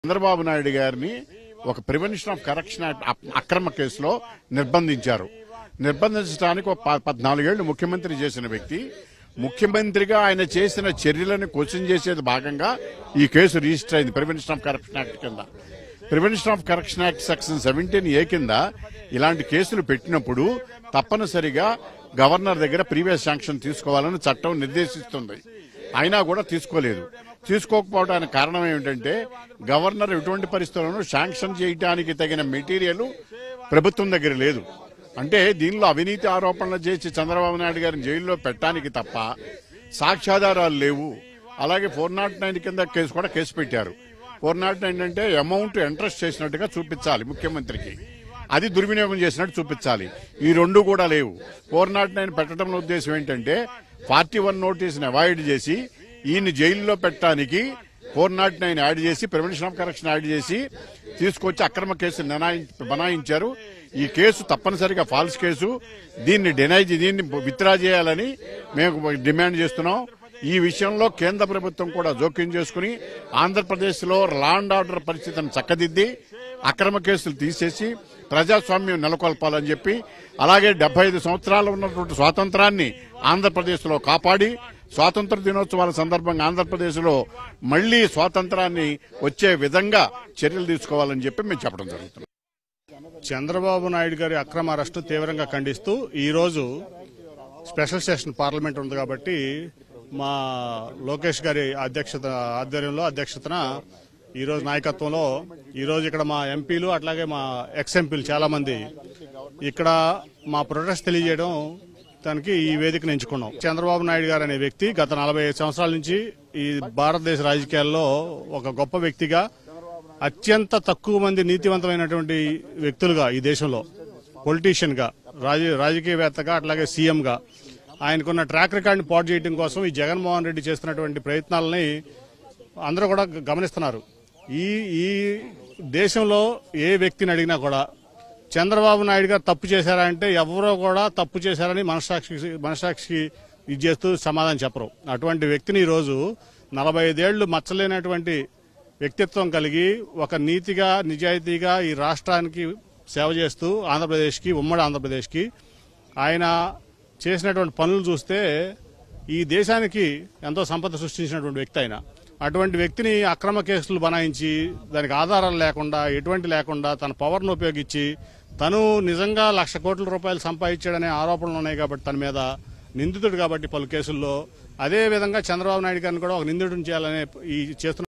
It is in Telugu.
చంద్రబాబు నాయుడు గారిని ఒక ప్రివెన్షన్ ఆఫ్ కరప్షన్ యాక్ట్ అప్- అక్రమ కేసులో నిర్బంధించారు నిర్బంధించడానికి ఒక ప- పద్నాలుగేళ్లు ముఖ్యమంత్రి చేసిన వ్యక్తి ముఖ్యమంత్రిగా ఆయన చేసిన చర్యలను క్వశ్చన్ చేసేది భాగంగా ఈ కేసు రిజిస్టర్ అయింది ప్రివెన్షన్ ఆఫ్ కరప్షన్ యాక్ట్ కింద prevention of corruption act section seventeen A కింద ఇలాంటి కేసులు పెట్టినప్పుడు తప్పనిసరిగా గవర్నర్ దగ్గర ప్రీవియస్ శాంక్షన్ తీసుకోవాలని చట్టం నిర్దేశిస్తుంది అయినా కూడా తీసుకోలేదు తీసుకోకపోవడానికి కారణం ఏమిటంటే గవర్నర్ ఎటువంటి పరిస్థితులను శాంక్షన్ చేయడానికి తగిన మెటీరియల్ ప్రభుత్వం దగ్గర లేదు అంటే దీనిలో అవినీతి ఆరోపణలు చేసి చంద్రబాబు నాయుడు గారిని జైల్లో పెట్టడానికి తప్ప సాక్ష్యాధారాలు లేవు అలాగే ఫోర్ నాట్ నైన్ కింద కేసు కూడా కేసు పెట్టారు ఫోర్ నాట్ నైన్ అంటే అమౌంట్ ఇంట్రెస్ట్ చేసినట్టుగా చూపించాలి ముఖ్యమంత్రికి అది దుర్వినియోగం చేసినట్టు చూపించాలి ఈ రెండు కూడా లేవు ఫోర్ నాట్ నైన్ పెట్టడంలో ఉద్దేశం ఏంటంటే ఫార్టీ వన్ నోటీస్ని అవాయిడ్ చేసి ఈయన జైల్లో పెట్టడానికి ఫోర్ నాట్ నైన్ యాడ్ చేసి ప్రివెన్షన్ ఆఫ్ కరప్షన్ యాడ్ చేసి తీసుకొచ్చి అక్రమ కేసు నిర్ణయించి బనాయించారు ఈ కేసు తప్పనిసరిగా ఫాల్స్ కేసు దీన్ని డినై దీన్ని విత్డ్రా చేయాలని మేము డిమాండ్ చేస్తున్నాం ఈ విషయంలో కేంద్ర ప్రభుత్వం కూడా జోక్యం చేసుకుని ఆంధ్రప్రదేశ్లో లా అండ్ ఆర్డర్ పరిస్థితిని చక్కదిద్ది అక్రమ కేసులు తీసేసి ప్రజాస్వామ్యం నెలకొల్పాలని చెప్పి అలాగే డెబ్బై ఐదు సంవత్సరాలు ఉన్నటువంటి స్వాతంత్రాన్ని ఆంధ్రప్రదేశ్లో కాపాడి స్వాతంత్ర దినోత్సవాల సందర్భంగా ఆంధ్రప్రదేశ్లో మళ్లీ స్వాతంత్రాన్ని వచ్చే విధంగా చర్యలు తీసుకోవాలని చెప్పి మేము చెప్పడం జరుగుతుంది చంద్రబాబు నాయుడు గారి అక్రమ అరెస్టు తీవ్రంగా ఖండిస్తూ ఈ రోజు స్పెషల్ సెషన్ పార్లమెంట్ ఉంది కాబట్టి మా లోకేష్ గారి అధ్యక్షత ఆధ్వర్యంలో అధ్యక్షతన ఈ రోజు నాయకత్వంలో ఈ రోజు ఇక్కడ మా ఎంపీలు అట్లాగే మా ఎక్స్ ఎంపీలు చాలా మంది ఇక్కడ మా ప్రొటెస్ట్ తెలియజేయడం దానికి ఈ వేదికను ఎంచుకున్నాం చంద్రబాబు నాయుడు గారు అనే వ్యక్తి గత నలభై ఐదు సంవత్సరాల నుంచి ఈ భారతదేశ రాజకీయాల్లో ఒక గొప్ప వ్యక్తిగా అత్యంత తక్కువ మంది నీతివంతమైనటువంటి వ్యక్తులుగా ఈ దేశంలో పొలిటీషియన్ గా రాజ రాజకీయవేత్తగా అట్లాగే సీఎం గా ఆయనకున్న ట్రాక్ రికార్డుని పాటు చేయడం కోసం ఈ జగన్మోహన్ రెడ్డి చేస్తున్నటువంటి ప్రయత్నాలని అందరూ కూడా గ- గమనిస్తున్నారు ఈ ఈ దేశంలో ఏ వ్యక్తిని అడిగినా కూడా చంద్రబాబు నాయుడు గారు తప్పు చేశారా అంటే ఎవరో కూడా తప్పు చేశారని మనసాక్షి మనసాక్షికి ఇది చేస్తూ సమాధానం చెప్పరు అటువంటి వ్యక్తిని ఈరోజు నలభై ఐదేళ్లు మచ్చలేనటువంటి వ్యక్తిత్వం కలిగి ఒక నీతిగా నిజాయితీగా ఈ రాష్ట్రానికి సేవ చేస్తూ ఆంధ్రప్రదేశ్కి ఉమ్మడి ఆంధ్రప్రదేశ్కి ఆయన చేసినటువంటి పనులు చూస్తే ఈ దేశానికి ఎంతో సంపద సృష్టించినటువంటి వ్యక్తి ఆయన అటువంటి వ్యక్తిని అక్రమ కేసులు బనాయించి దానికి ఆధారాలు లేకుండా ఎటువంటి లేకుండా తన పవర్ను ఉపయోగించి తను నిజంగా లక్ష కోట్ల రూపాయలు సంపాదించాడనే ఆరోపణలు ఉన్నాయి కాబట్టి తన మీద నిందితుడు కాబట్టి పలు కేసుల్లో అదే విధంగా చంద్రబాబు నాయుడు గారిని కూడా ఒక నిందితుడిని చేయాలనే ఈ చేస్తున్న